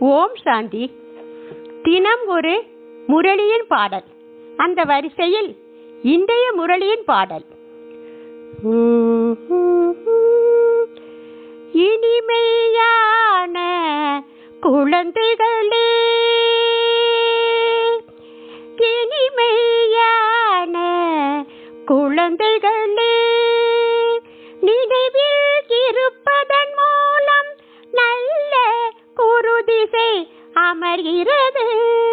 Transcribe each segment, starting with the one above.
ஓம் சாந்தி தினம் ஒரு முரளியின் பாடல் அந்த வரிசையில் இன்றைய முரளியின் பாடல் இனிமையான குழந்தைகளே இனிமையான குழந்தைகளே நினைவில் இருப்பதன் மூலம் நல்ல குருதிசை அமர்கிறது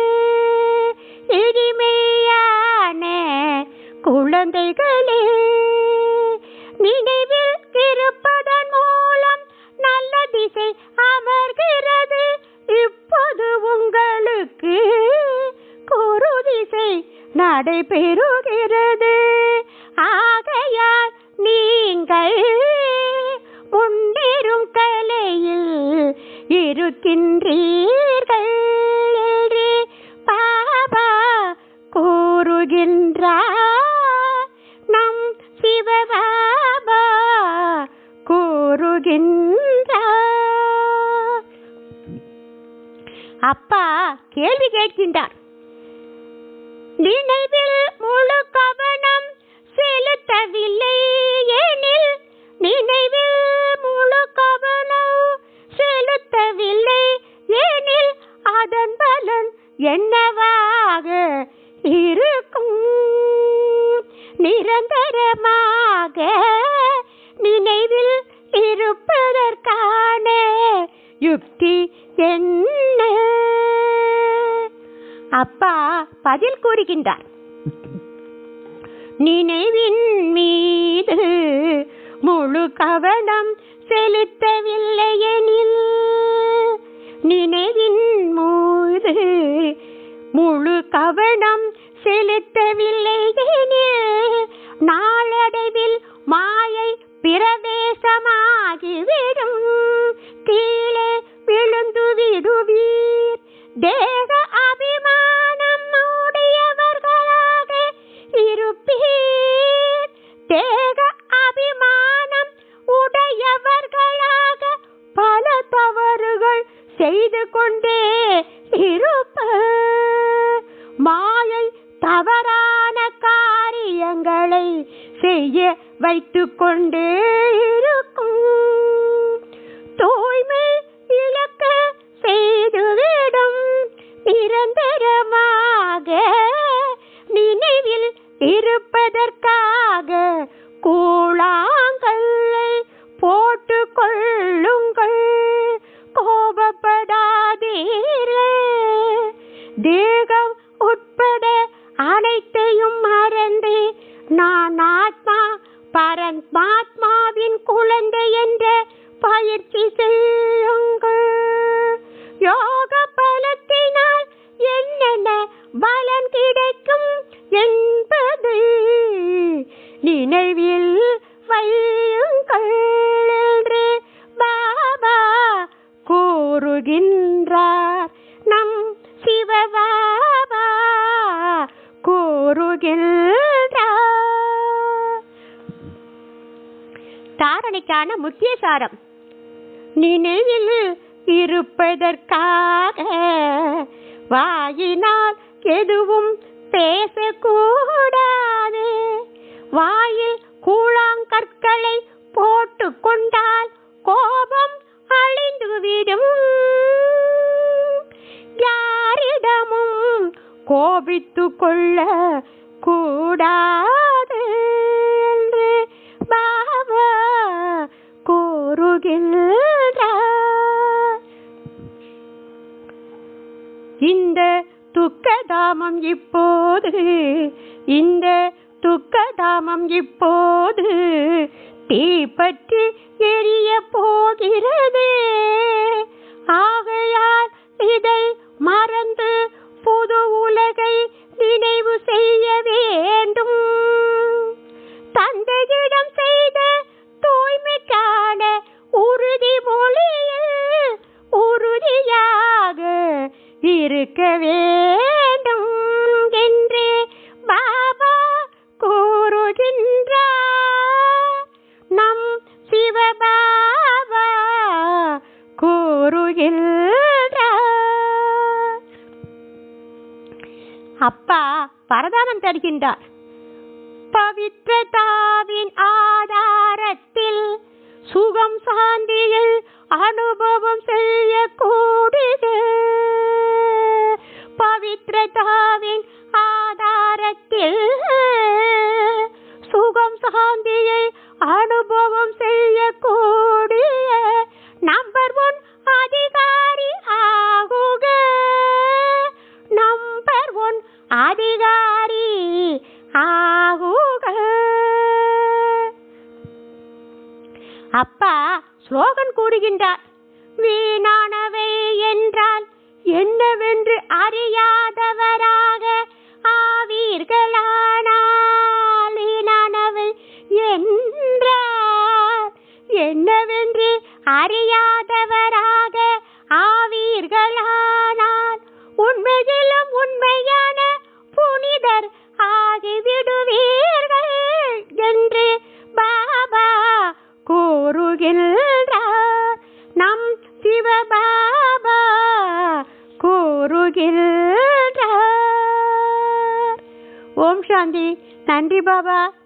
இனிமையான குழந்தைகளே நினைவில் இருப்பதன் மூலம் நல்ல திசை அமர்கிறது இப்போது உங்களுக்கு குரு திசை நடைபெறுகிறது ஆகையால் நீங்கள் முன்னேறும் கலையில் இருக்கின்றீர்கள் என்று பாபா கூறுகின்றார் நம் சிவபாபா கூறுகின்றார் அப்பா கேள்வி கேட்கின்றார் நினைவில் முழு கவனம் செலுத்தவில்லை எனில் நினைவில் முழு கவனம் செலுத்தவில்லை எனில் அதன் பலன் என்னவாக இருக்கும் நிரந்தரமாக நினைவில் இருப்பதற்கான யுக்தி என்ன அப்பா பதில் கூறுகின்றார் நினைவின் மீது முழு கவனம் செலுத்தவில்லை எனில் நினைவின் மீது முழு கவனம் செலுத்தவில்லை எனில் நாளடைவில் மாயை பிரவேசமாகிவிடும் கீழே விழுந்து விடுவீர் தேக அபிமானம் உடையவர்களாக இருப்பீர் தேக அபிமானம் உடையவர்களாக பல தவறுகள் செய்து கொண்டே இருப்ப மாயை தவறான காரியங்களை செய்ய வைத்துக் கொண்டே இருக்கும் தூய்மை இழக்க செய்துவிடும் நிரந்தரமாக நினைவில் இருப்பதற்காக கூழாங்கல்லை போட்டு கொள்ளுங்கள் கோபப்படாதீர்கள் தேகம் உட்பட அனைத்தையும் மறந்து நான் ஆத்மா பரமாத்மாவின் குழந்தை என்ற பயிற்சி செய்யுங்கள் யோக பலத்தினால் என்னென்ன பலன் கிடைக்கும் என்பது நினைவில் வையுங்கள் என்று பாபா கூறுகின்றார் நம் சிவபாபா கூறுகின்றார் தாரணைக்கான முக்கிய சாரம் நினைவில் இருப்பதற்காக வாயினால் எதுவும் பேசக்கூடாது வாயில் கூழாங்கற்களை போட்டு கொண்டால் கோபம் அழிந்துவிடும் யாரிடமும் கோபித்து கொள்ள கூடாது என்று பாபா கூறுகின்றார் இந்த துக்கதாமம் இப்போது இந்த துக்கதாமம் இப்போது தீப்பற்றி எரிய போகிறது ஆகையால் இதை மறந்து புது உலகை நினைவு செய்ய வேண்டும் தந்தையிடம் செய்த தூய்மைக்கான உறுதிமொழியில் உறுதியாக இருக்க வேண்டும் என்று பாபா கூறுகின்றார் நம் சிவபாபா கூறுகின்றார் அப்பா வரதானம் தருகின்றார் பவித்ரதாவின் ஆதாரத்தில் சுகம் சாந்தியில் அனுபவம் செய்யக்கூடியது பவித்ரதாவின் ஆதாரத்தில் சுகம் சாந்தியை அனுபவம் செய்யக்கூடிய நம்பர் ஒன் அதிகாரி ஆகுக நம்பர் ஒன் அதிகாரி ஆகுக அப்பா ஸ்லோகன் கூறுகின்றார் வீணானவை என்றால் என்னவென்று அறியாதவராக ஆவீர்களானால் வீணானவை என்றால் என்னவென்று அறியாதவராக ஆவீர்களானால் உண்மையிலும் உண்மையான புனிதர் ஆகிவிடுவீர்கள் என்று பாபா கூறுகின்றார் நம் சிவபாபா கூறுகின்றார் ஓம் சாந்தி நன்றி பாபா